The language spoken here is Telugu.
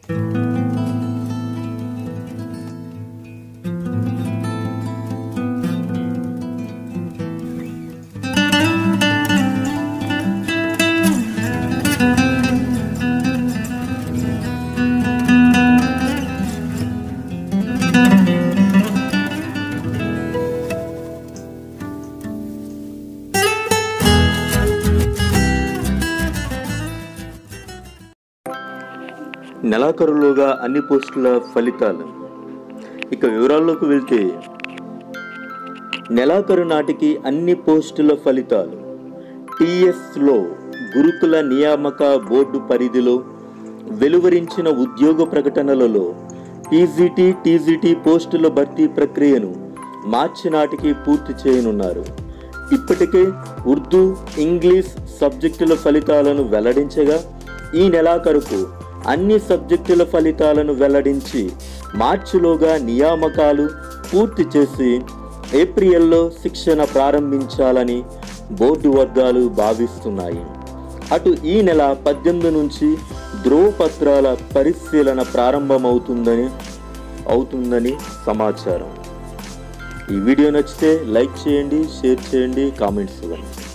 నెలాఖరులోగా అన్ని పోస్టుల ఫలితాలు ఇక వివరాల్లోకి వెళ్తే నెలాఖరు నాటికి అన్ని పోస్టుల ఫలితాలు టిఎస్లో గురుకుల నియామక బోర్డు పరిధిలో వెలువరించిన ఉద్యోగ ప్రకటనలలో పీజీటీ టీజీటీ పోస్టుల భర్తీ ప్రక్రియను మార్చి నాటికి పూర్తి చేయనున్నారు ఇప్పటికే ఉర్దూ ఇంగ్లీష్ సబ్జెక్టుల ఫలితాలను వెల్లడించగా ఈ నెలాఖరుకు అన్ని సబ్జెక్టుల ఫలితాలను వెల్లడించి మార్చిలోగా నియామకాలు పూర్తి చేసి ఏప్రిల్లో శిక్షణ ప్రారంభించాలని బోర్డు వర్గాలు భావిస్తున్నాయి అటు ఈ నెల పద్దెనిమిది నుంచి ధ్రువపత్రాల పరిశీలన ప్రారంభమవుతుందని అవుతుందని సమాచారం ఈ వీడియో నచ్చితే లైక్ చేయండి షేర్ చేయండి కామెంట్స్ ఇవ్వండి